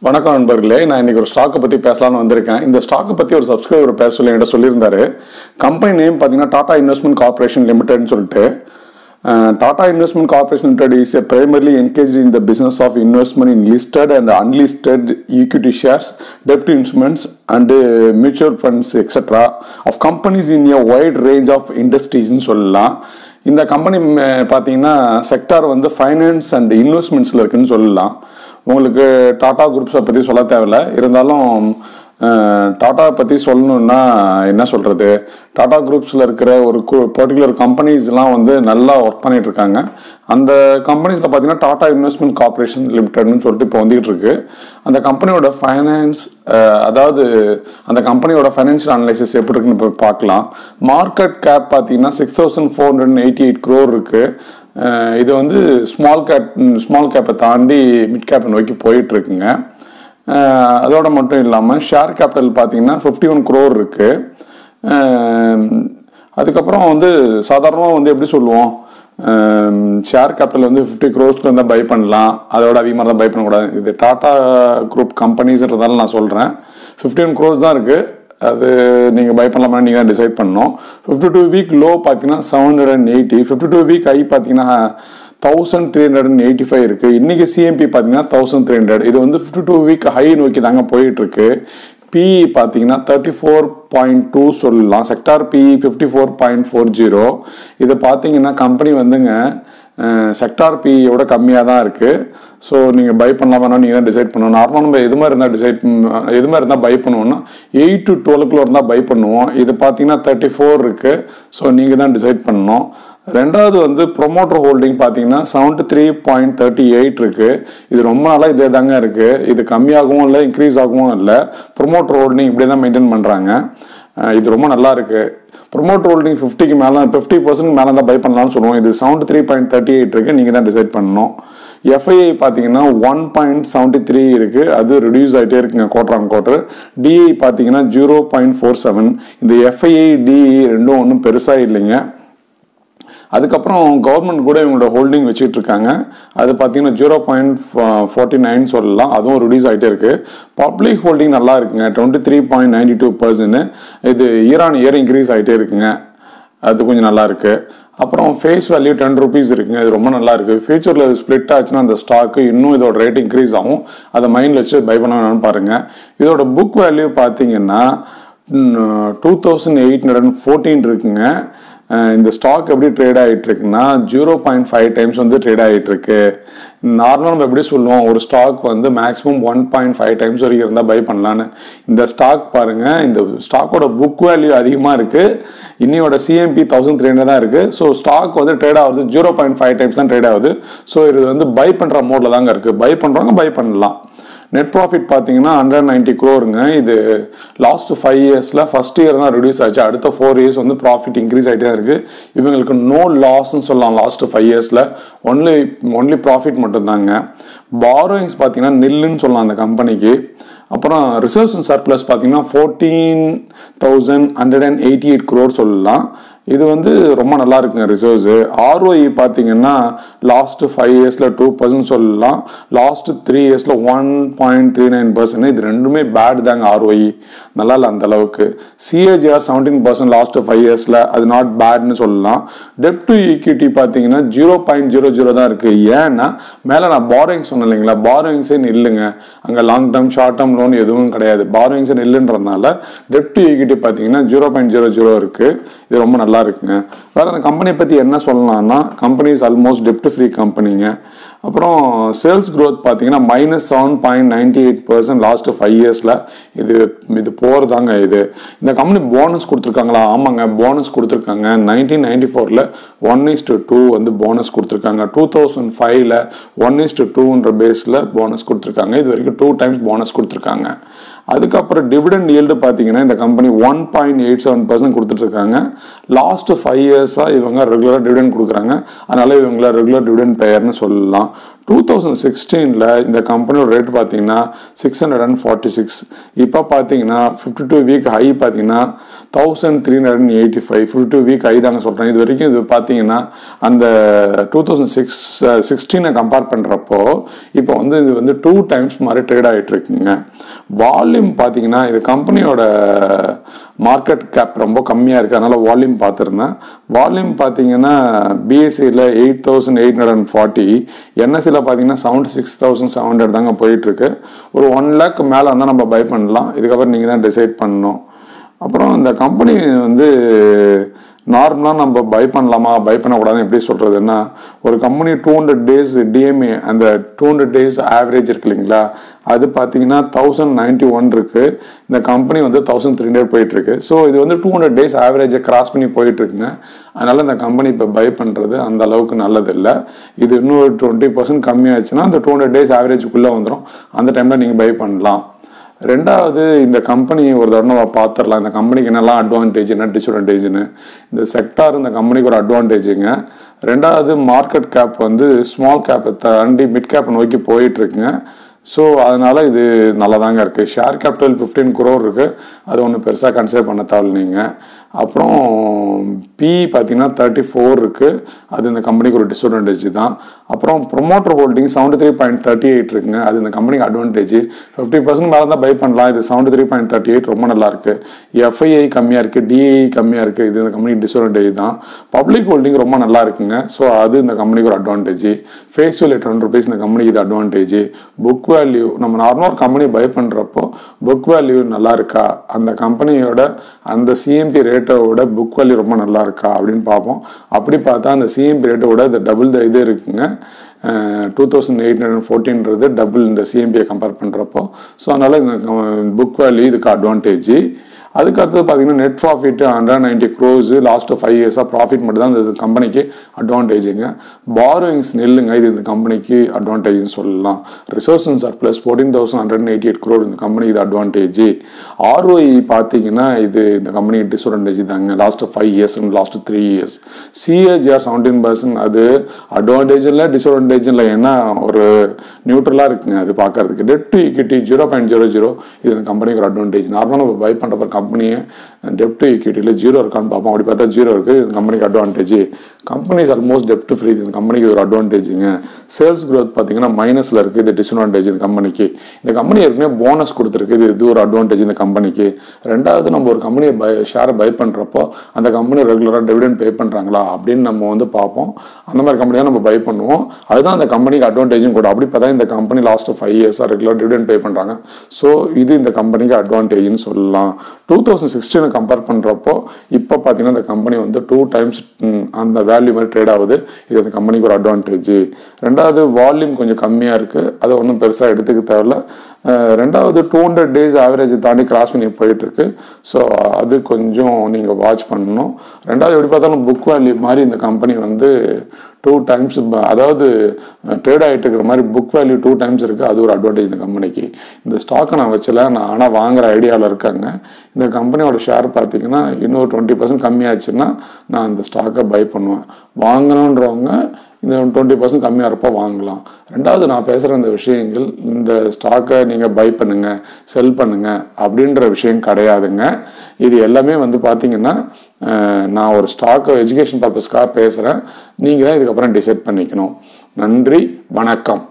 வணக்கம் நண்பர்களே நான் இன்னைக்கு ஒரு ஸ்டாக்கை பற்றி பேசலாம்னு வந்திருக்கேன் இந்த ஸ்டாக்கை பற்றி ஒரு சப்ஸ்கிரைபர் பேச சொல்லி என்கிட்ட சொல்லியிருந்தாரு கம்பெனி நேம் பார்த்தீங்கன்னா டாடா இன்வெஸ்ட்மெண்ட் கார்பரேஷன் லிமிடெட்னு சொல்லிட்டு Tata investment corporation limited is a primarily engaged in the business of investment in listed and unlisted equity shares, debt instruments, and uh, mutual funds, etc. of companies in a wide range of industries ன்னு சொல்லலாம் இந்த company பார்த்தீங்கன்னா sector வந்து finance and இன்வெஸ்ட்மெண்ட்ஸில் இருக்குன்னு சொல்லலாம் உங்களுக்கு டாடா குரூப்ஸை பற்றி சொல்ல தேவையில்ல இருந்தாலும் டாடா பற்றி சொல்லணும்னா என்ன சொல்கிறது டாடா குரூப்ஸில் இருக்கிற ஒரு பர்டிகுலர் கம்பெனிஸ்லாம் வந்து நல்லா ஒர்க் பண்ணிட்டு இருக்காங்க அந்த கம்பெனிஸில் பார்த்தீங்கன்னா டாடா இன்வெஸ்ட்மெண்ட் கார்பரேஷன் லிமிடெட்னு சொல்லிட்டு இப்போ வந்துகிட்டு இருக்கு அந்த கம்பெனியோட ஃபைனான்ஸ் அதாவது அந்த கம்பெனியோட ஃபைனான்ஷியல் அனலைசிஸ் எப்படி இருக்குன்னு இப்போ பார்க்கலாம் மார்க்கெட் கேப் பார்த்தீங்கன்னா six thousand four hundred eighty eight crore இருக்குது அஹ் இது வந்து ஸ்மால் கேப் ஸ்மால் கேப்பை தாண்டி மிட் கேப்பை நோக்கி போயிட்டு இருக்குங்க அஹ் அதோட மட்டும் இல்லாமல் ஷேர் கேபிட்டல் பார்த்தீங்கன்னா ஃபிஃப்டி ஒன் க்ரோர் இருக்கு அஹ் அதுக்கப்புறம் வந்து சாதாரணமாக வந்து எப்படி சொல்லுவோம் ஷேர் கேபிட்டல் வந்து ஃபிஃப்டி க்ரோஸ்க்கு இருந்தால் பை பண்ணலாம் அதோட அதிகமாக தான் பை பண்ணக்கூடாது இது டாடா குரூப் கம்பெனிஸ்ன்றதால நான் சொல்கிறேன் ஃபிஃப்டி ஒன் க்ரோஸ் தான் இருக்குது அது நீங்கள் பை பண்ணலாமா நீங்கள் தான் டிசைட் பண்ணணும் ஃபிஃப்டி டூ வீக் லோ பார்த்தீங்கன்னா seven hundred and eighty fifty two week high பார்த்தீங்கன்னா thousand three hundred and eighty five இருக்குது இன்றைக்கி சிஎம்பி பார்த்தீங்கன்னா தௌசண்ட் த்ரீ ஹண்ட்ரட் இது வந்து ஃபிஃப்டி டூ வீக் ஹை நோக்கி தாங்க போயிட்டுருக்கு பிஇ பார்த்தீங்கன்னா தேர்ட்டி ஃபோர் பாயிண்ட் டூ சொல்லலாம் sector PE fifty four point four zero இது பார்த்தீங்கன்னா கம்பெனி வந்துங்க செக்டார் பிஇயோட கம்மியாக தான் இருக்குது ஸோ நீங்கள் பை பண்ணலாமா நீங்கள் தான் டிசைட் பண்ணணும் நார்மலாக நம்ம எது மாதிரி இருந்தால் டிசைட் எது மாதிரி இருந்தால் பை பண்ணுவோம்னா எயிட் டு டுவெல்க்குள்ள இருந்தால் பை பண்ணுவோம் இது பார்த்தீங்கன்னா தேர்ட்டி ஃபோர் இருக்குது ஸோ நீங்கள் தான் டிசைட் பண்ணணும் ரெண்டாவது வந்து ப்ரொமோட்டர் ஹோல்டிங் பார்த்தீங்கன்னா seventy three point thirty eight இருக்கு இது ரொம்ப நாளாக இதே தாங்க இருக்கு இது கம்மியாகவும் இல்லை இன்க்ரீஸ் ஆகவும் இல்லை ப்ரொமோட்டர் ஹோல்டிங் இப்படி தான் மெயின்டைன் பண்ணுறாங்க இது ரொம்ப நல்லா இருக்கு ப்ரொமோட்டர் ஹோல்டிங் ஃபிஃப்டிக்கு மேலே ஃபிஃப்டி பர்சன்ட் மேலே தான் பை பண்ணலாம்னு சொல்லுவோம் இது seventy three point thirty eight இருக்கு நீங்கள் தான் டிசைட் பண்ணணும் எஃப்ஐஐ பார்த்தீங்கன்னா ஒன் பாயிண்ட் செவன்டி த்ரீ இருக்கு அது ரிடியூஸ் ஆகிட்டே இருக்குங்க குவார்டர் ஆன் குவார்டர் டிஐ பார்த்தீங்கன்னா ஜீரோ பாயிண்ட் ஃபோர் செவன் இந்த எஃப்ஐஐ டிஇ ரெண்டும் ஒன்றும் பெருசாக இல்லைங்க அதுக்கப்புறம் கவர்மெண்ட் கூட இவங்களோட ஹோல்டிங் வச்சுட்டு இருக்காங்க அது பார்த்தீங்கன்னா ஜீரோ பாயிண்ட் ஃபார்ட்டி நைன் சொல்லலாம் அதுவும் ரிடியூஸ் ஆகிட்டே இருக்கு பப்ளிக் ஹோல்டிங் நல்லா இருக்குங்க twenty three point ninety two percent இது இயர் ஆன் இயர் இன்க்ரீஸ் ஆகிட்டே இருக்குங்க அது கொஞ்சம் நல்லா இருக்கு அப்புறம் ஃபேஸ் வேல்யூ டென் ருபீஸ் இருக்குங்க இது ரொம்ப நல்லா இருக்கு ஃபியூச்சரில் ஸ்ப்ளிட் ஆச்சுன்னா அந்த ஸ்டாக்கு இன்னும் இதோட ரேட் இன்க்ரீஸ் ஆகும் அதை மைண்டில் வச்சு பை பண்ணணும்னு பாருங்க இதோட புக் வேல்யூ பார்த்தீங்கன்னா two thousand eight hundred fourteen இருக்குங்க இந்த ஸ்டாக் எப்படி ட்ரேட் ஆகிட்டு இருக்குன்னா ஜீரோ பாயிண்ட் ஃபைவ் டைம்ஸ் வந்து ட்ரேட் ஆகிட்டு இருக்கு நார்மலாக நம்ம எப்படி சொல்லுவோம் ஒரு ஸ்டாக் வந்து maximum one point five times வரைக்கும் இருந்தால் பை பண்ணலான்னு இந்த ஸ்டாக் பாருங்க இந்த ஸ்டாக்கோட புக் வேல்யூ அதிகமாக இருக்கு இன்னியோட சிஎம்பி தௌசண்ட் த்ரீ ஹண்ட்ரட் தான் இருக்கு ஸோ ஸ்டாக் வந்து ட்ரேட் ஆகுது ஜீரோ பாயிண்ட் ஃபைவ் டைம்ஸ் தான் ட்ரேட் ஆகுது ஸோ இது வந்து பை பண்ணுற மோடில் தாங்க இருக்கு பை பண்ணுறவங்க பை பண்ணலாம் நெட் ப்ராஃபிட் பார்த்தீங்கன்னா ஹண்ட்ரட் நைன்டி க்ரோருங்க இது லாஸ்ட் ஃபைவ் இயர்ஸில் ஃபர்ஸ்ட் இயர் தான் ரிடியூஸ் ஆச்சு அடுத்த ஃபோர் இயர்ஸ் வந்து ப்ராஃபிட் இன்க்ரீஸ் ஆகிட்டே தான் இருக்குது இவங்களுக்கு நோ லாஸ்ன்னு சொல்லலாம் லாஸ்ட் ஃபைவ் இயர்ஸில் ஒன்லி ஒன்லி ப்ராஃபிட் மட்டும்தாங்க பாரோயிங்ஸ் பார்த்தீங்கன்னா நில்லுன்னு சொல்லலாம் அந்த கம்பெனிக்கு அப்புறம் ரிசர்வ்ஸ் அண்ட் சர்ப்ளஸ் பார்த்தீங்கன்னா fourteen thousand hundred and eighty eight crore சொல்லலாம் இது வந்து ரொம்ப நல்லா இருக்குங்க ரிசர்வ்ஸ் ஆர்ஓஇ பார்த்தீங்கன்னா லாஸ்ட் ஃபைவ் இயர்ஸில் டூ பர்சன்ட் சொல்லலாம் லாஸ்ட் த்ரீ இயர்ஸில் one point three nine percent இது ரெண்டுமே பேட் தாங்க ஆர்ஓஇ நல்லா இல்லை அந்த அளவுக்கு CAGR seventeen percent last five இயர்ஸில் அது நாட் பேட்னு சொல்லலாம் டெப் டு ஈக்விட்டி பார்த்தீங்கன்னா ஜீரோ பாயிண்ட் ஜீரோ ஜீரோ தான் இருக்குது ஏன்னா மேலே நான் பாரோயிங் சொன்னேன் இல்லைங்களா பாரோயிங்ஸே இல்லைங்க அங்கே long term short term loan எதுவும் கிடையாது பாரோயிங்ஸே இல்லைன்றதுனால டெப் டு ஈக்விட்டி பார்த்தீங்கன்னா ஜீரோ பாயிண்ட் ஜீரோ ஜீரோ இருக்குது இது ரொம்ப நல்லா இருக்குங்க வேற அந்த கம்பெனி பற்றி என்ன சொல்லலாம்னா கம்பெனி இஸ் ஆல்மோஸ்ட் டெப்ட் ஃப்ரீ கம்பெனிங்க அப்புறம் சேல்ஸ் க்ரோத் பார்த்தீங்கன்னா minus seven point ninety eight percent last five இயர்ஸில் இது இது போகிறதாங்க இது இந்த கம்பெனி போனஸ் கொடுத்துருக்காங்களா ஆமாங்க போனஸ் கொடுத்துருக்காங்க நைன்டீன் நைன்டி ஃபோரில் ஒன் இஸ் டு டூ வந்து போனஸ் கொடுத்துருக்காங்க டூ தௌசண்ட் ஃபைவ்ல ஒன் இஸ் டு டூன்ற பேஸில் போனஸ் கொடுத்துருக்காங்க இது வரைக்கும் டூ டைம்ஸ் போனஸ் கொடுத்துருக்காங்க அதுக்கப்புறம் டிவிடெண்ட் ஈல்டு பார்த்தீங்கன்னா இந்த company one point eight seven percent கொடுத்துட்ருக்காங்க லாஸ்ட் ஃபைவ் இயர்ஸாக இவங்க ரெகுலராக டிவிடெண்ட் கொடுக்குறாங்க அதனால இவங்கள ரெகுலர் டிவிடெண்ட் பேயர்னு சொல்லலாம் டூ தௌசண்ட் சிக்ஸ்டீனில் இந்த கம்பெனியோட ரேட் பார்த்தீங்கன்னா six hundred and forty six இப்போ பார்த்தீங்கன்னா ஃபிஃப்டி டூ வீக் ஹை பார்த்தீங்கன்னா thousand three hundred and eighty five fifty two week high தாங்க சொல்கிறேன் இது வரைக்கும் இது பார்த்தீங்கன்னா அந்த டூ தௌசண்ட் சிக்ஸ் சிக்ஸ்டீனை கம்பேர் பண்ணுறப்போ இப்போ வந்து இது வந்து டூ டைம்ஸ் மாதிரி ட்ரேட் ஆகிட்டு இருக்குங்க வால்யூம் பார்த்தீங்கன்னா இது கம்பெனியோட மார்க்கெட் கேப் ரொம்ப கம்மியாக இருக்குது அதனால் வால்யூம் பார்த்துருந்தேன் வால்யூம் பார்த்தீங்கன்னா பிஎஸ்சியில் eight thousand eight hundred and forty என்எஸ்சியில் பார்த்தீங்கன்னா seventy six thousand seven hundred தாங்க போயிட்டுருக்கு ஒரு ஒன் லேக் மேலே வந்தால் நம்ம பை பண்ணலாம் இதுக்கப்புறம் நீங்கள் தான் டிசைட் பண்ணணும் அப்புறம் இந்த கம்பெனி வந்து நார்மலாக நம்ம பை பண்ணலாமா பை பண்ணக்கூடாதுன்னு எப்படி சொல்கிறதுன்னா ஒரு company two hundred days DMA அந்த டூ ஹண்ட்ரட் டேஸ் ஆவரேஜ் இருக்கு இல்லைங்களா அது பார்த்தீங்கன்னா தௌசண்ட் நைன்டி ஒன் இருக்கு இந்த கம்பெனி வந்து தௌசண்ட் த்ரீ ஹண்ட்ரட் போயிட்டு இருக்கு ஸோ இது வந்து டூ ஹண்ட்ரட் டேஸ் ஆவரேஜை கிராஸ் பண்ணி போயிட்டு இருக்குங்க அதனால இந்த கம்பெனி இப்போ பை பண்ணுறது அந்த அளவுக்கு நல்லது இல்லை இது இன்னும் ஒரு டுவெண்ட்டி பர்சன்ட் கம்மியாச்சுன்னா அந்த டூ ஹண்ட்ரட் டேஸ் ஆவரேஜுக்குள்ளே வந்துடும் அந்த டைமில் நீங்கள் பை பண்ணலாம் ரெண்டாவது இந்த கம்பெனி ஒரு தடவை நம்ம பார்த்துடலாம் இந்த கம்பெனிக்கு என்னெல்லாம் அட்வான்டேஜ் என்ன டிஸ்அட்வான்டேஜ்னு இந்த செக்டார் இந்த கம்பெனிக்கு ஒரு அட்வான்டேஜுங்க ரெண்டாவது மார்க்கெட் கேப் வந்து ஸ்மால் கேப்பை தாண்டி மிட் கேப்பை நோக்கி போயிட்டு இருக்குங்க ஸோ அதனால இது நல்லதாங்க இருக்கு ஷேர் கேபிட்டல் ஃபிஃப்டீன் குரோர் இருக்கு அது ஒன்றும் பெருசாக கன்சிடர் பண்ண தேவையில்லைங்க அப்புறம் பி பார்த்தீங்கன்னா தேர்ட்டி ஃபோர் இருக்கு அது இந்த கம்பெனிக்கு ஒரு டிஸ்அட்வான்டேஜ் தான் அப்புறம் promoter holding seventy three point thirty eight இருக்குங்க அது இந்த கம்பெனிக்கு அட்வான்டேஜ் ஃபிஃப்டி பர்சன்ட் மேலே தான் பை பண்ணலாம் இது seventy three point thirty eight ரொம்ப நல்லா இருக்கு எஃப்ஐஐ கம்மியாக இருக்கு டிஐ கம்மியாக இருக்கு இது இந்த கம்பெனிக்கு டிஸ்அட்வான்டேஜ் தான் பப்ளிக் ஹோல்டிங் ரொம்ப நல்லா இருக்குங்க ஸோ அது இந்த கம்பெனிக்கு ஒரு advantage face value hundred rupees இந்த கம்பெனிக்கு இது அட்வான்டேஜ் புக் வேல்யூ நம்ம நார்மலாக ஒரு கம்பெனி பை பண்ணுறப்போ புக் வேல்யூ நல்லா இருக்கா அந்த கம்பெனியோட அந்த சிஎம்பி ரேட்டை விட புக் வேல்யூ ரொம்ப நல்லா இருக்கா அப்படின்னு பார்ப்போம் அப்படி பார்த்தா அந்த சிஎம்பி ரேட்டை விட இந்த டபுள் த இது இருக்குங்க டூ தௌசண்ட் எயிட் ஹண்ட்ரட் ஃபோர்டீன்றது டபுள் இந்த சிஎம்பியை கம்பேர் பண்ணுறப்போ ஸோ அதனால் இந்த புக் வேல்யூ இதுக்கு அட்வான்டேஜ் அதுக்கு அடுத்தது பார்த்தீங்கன்னா net profit hundred ninety crores last five இயர்ஸாக ப்ராஃபிட் மட்டும் தான் இந்த கம்பெனிக்கு அட்வான்டேஜுங்க பாரோயிங்ஸ் நெல்லுங்க இது இந்த கம்பெனிக்கு அட்வான்டேஜ்னு சொல்லலாம் resource and surplus fourteen thousand hundred eighty eight crore இந்த கம்பெனிக்கு இது அட்வான்டேஜ் ஆர்ஓஇ பார்த்தீங்கன்னா இது இந்த கம்பெனிக்கு டிஸ்அட்வான்டேஜ் தாங்க last five years and last three years CAGR seventeen percent அது அட்வான்டேஜ் இல்லை டிஸ்அட்வான்டேஜ் இல்லை ஏன்னா ஒரு நியூட்ரலாக இருக்குங்க அது பார்க்கறதுக்கு debt to equity zero point zero zero இது இந்த கம்பெனிக்கு ஒரு அட்வான்டேஜ் நார்மலாக நம்ம பை பண்ணுறப்ப கம்பெனியை டெப்ட் டு ஈக்விட்டியில் ஜீரோ இருக்கான்னு பார்ப்போம் அப்படி பார்த்தா ஜீரோ இருக்குது இந்த கம்பெனிக்கு அட்வான்டேஜ் கம்பெனிஸ் ஆல்மோஸ்ட் டெப்ட் ஃப்ரீ இந்த கம்பெனிக்கு ஒரு அட்வான்டேஜுங்க சேல்ஸ் growth பார்த்தீங்கன்னா மைனஸில் இருக்குது இது டிஸ்அட்வான்டேஜ் இந்த கம்பெனிக்கு இந்த கம்பெனி ஏற்கனவே போனஸ் கொடுத்துருக்கு இது இது ஒரு அட்வான்டேஜ் இந்த கம்பெனிக்கு ரெண்டாவது நம்ம ஒரு கம்பெனியை பை ஷேரை பை பண்ணுறப்போ அந்த கம்பெனி ரெகுலராக டிவிடெண்ட் பே பண்ணுறாங்களா அப்படின்னு நம்ம வந்து பார்ப்போம் அந்த மாதிரி கம்பெனியாக நம்ம பை பண்ணுவோம் அதுதான் அந்த கம்பெனிக்கு அட்வான்டேஜும் கூட அப்படி பார்த்தா இந்த கம்பெனி லாஸ்ட் ஃபைவ் இயர்ஸாக ரெகுலர் டிவிடெண்ட் பே பண்ணுறாங்க ஸோ இது இந்த கம்பெனிக்கு அட்வான்டேஜ்னு சொல்லலாம் டூ தௌசண்ட் சிக்ஸ்டீனை கம்பேர் பண்ணுறப்போ இப்போ பார்த்தீங்கன்னா இந்த கம்பெனி வந்து டூ டைம்ஸ் அந்த வேல்யூ மாதிரி ட்ரேட் ஆகுது இது அந்த கம்பெனிக்கு ஒரு அட்வான்டேஜ் ரெண்டாவது வால்யூம் கொஞ்சம் கம்மியாக இருக்குது அதை ஒன்றும் பெருசாக எடுத்துக்க தேவையில்ல அஹ் ரெண்டாவது டூ ஹண்ட்ரட் டேஸ் ஆவரேஜ் தாண்டி கிராஸ் பண்ணி போயிட்டு இருக்கு ஸோ அது கொஞ்சம் நீங்கள் வாட்ச் பண்ணணும் ரெண்டாவது எப்படி பார்த்தாலும் புக் வேல்யூ மாதிரி இந்த கம்பெனி வந்து டூ டைம்ஸ் அதாவது ட்ரேட் ஆகிட்டு இருக்கிற மாதிரி புக் வேல்யூ டூ டைம்ஸ் இருக்குது அது ஒரு அட்வான்டேஜ் இந்த கம்பெனிக்கு இந்த ஸ்டாக்கை நான் வச்சல நான் ஆனால் வாங்குற ஐடியாவில் இருக்காங்க இந்த கம்பெனியோட ஷேர் பார்த்தீங்கன்னா இன்னொரு டுவெண்ட்டி பர்சன்ட் கம்மியாச்சுன்னா நான் இந்த ஸ்டாக்கை பை பண்ணுவேன் வாங்கணுன்றவங்க இந்த டுவெண்ட்டி பர்சன்ட் கம்மியாக இருப்போ வாங்கலாம் ரெண்டாவது நான் பேசுகிற இந்த விஷயங்கள் இந்த ஸ்டாக்கை நீங்கள் பை பண்ணுங்க செல் பண்ணுங்க அப்படின்ற விஷயம் கிடையாதுங்க இது எல்லாமே வந்து பார்த்தீங்கன்னா அஹ், நான் ஒரு ஸ்டாக்கை எஜுகேஷன் பர்பஸ்க்காக பேசுகிறேன் நீங்கள் தான் இதுக்கப்புறம் டிசைட் பண்ணிக்கணும் நன்றி வணக்கம்